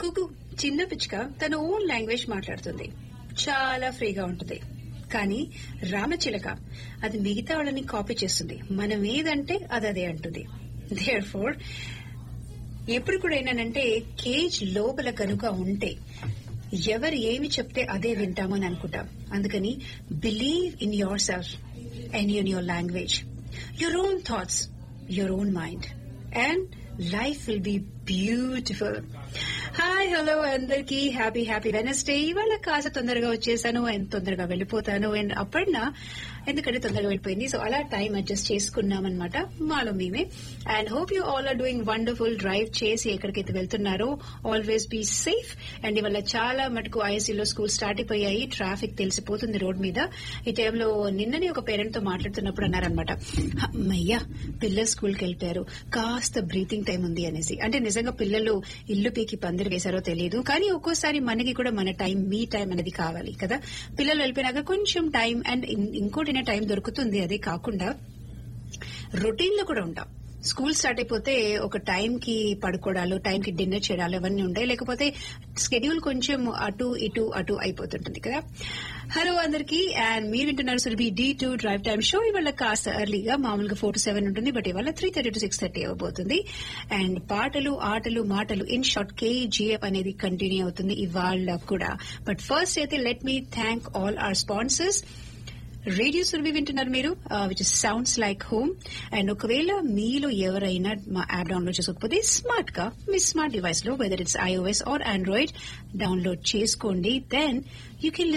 కుకు చిన్న పిచ్చుక తన ఓన్ లాంగ్వేజ్ మాట్లాడుతుంది చాలా ఫ్రీగా ఉంటుంది కానీ రామచిలక అది మిగతా వాళ్ళని కాపీ చేస్తుంది మనం ఏదంటే అది అదే అంటుంది దేర్ ఫోర్ ఎప్పుడు కూడా ఏంటంటే కేజ్ లోపల కనుక ఉంటే ఎవరు ఏమి చెప్తే అదే వింటామని అనుకుంటాం అందుకని believe in yourself and in your language your own thoughts your own mind and life will be beautiful hi hello అందరికి హ్యాపీ హ్యాపీ వెనస్డే ఇవాళ కాస్త తొందరగా వచ్చేసాను అండ్ తొందరగా వెళ్ళిపోతాను అండ్ అప్పటినా ఎందుకంటే తొందరగా వెళ్ళిపోయింది సో అలా టైం అడ్జస్ట్ చేసుకున్నాం అనమాట మాలో మేమే and hope you all are doing wonderful drive చేసి ఎక్కడికైతే వెళ్తున్నారో ఆల్వేస్ బీ సేఫ్ అండ్ ఇవాళ చాలా మటుకు ఐఎస్సీలో స్కూల్ స్టార్ట్ అయిపోయాయి ట్రాఫిక్ తెలిసిపోతుంది రోడ్ మీద ఈ టైంలో నిన్ననే ఒక పేరెంట్ తో మాట్లాడుతున్నప్పుడు అన్నారనమాట అమ్మయ్యా పిల్లలు స్కూల్కి వెళ్ళిపోయారు కాస్త బ్రీతింగ్ టైం ఉంది అనేసి అంటే నిజంగా పిల్లలు ఇల్లు పీకి పందిరి వేశారో తెలియదు కానీ ఒక్కోసారి మనకి కూడా మన టైం మీ టైం అనేది కావాలి కదా పిల్లలు వెళ్ళిపోయినాక కొంచెం టైం అండ్ ఇంకోటి టైం దొరుకుతుంది అది కాకుండా రొటీన్ లో కూడా ఉంటాం స్కూల్ స్టార్ట్ అయిపోతే ఒక టైం కి పడుకోవడాలు టైం కి డిన్నర్ చేయడాలు అవన్నీ ఉంటాయి లేకపోతే స్కెడ్యూల్ కొంచెం అటు ఇటు అటు అయిపోతుంటుంది కదా హలో అందరికి అండ్ మీరు వింటున్నారు Surabhi D two drive time show ఇవాళ కాస్త ఎర్లీగా మామూలుగా ఫోర్ టు సెవెన్ ఉంటుంది బట్ ఇవాళ three thirty to six thirty అవ్వబోతుంది అండ్ పాటలు ఆటలు మాటలు ఇన్ షార్ట్ కేజీఎఫ్ అనేది కంటిన్యూ అవుతుంది ఇవాళ కూడా బట్ ఫస్ట్ అయితే let me thank all our sponsors radio Surabhi వింటున్నారు మీరు which sounds like home and ఒకవేళ మీలో ఎవరైనా మా యాప్ డౌన్లోడ్ చేసుకోకపోతే స్మార్ట్ గా మీ స్మార్ట్ డివైస్ లో whether it's iOS or Android download చేసుకోండి దెన్ యూ కెన్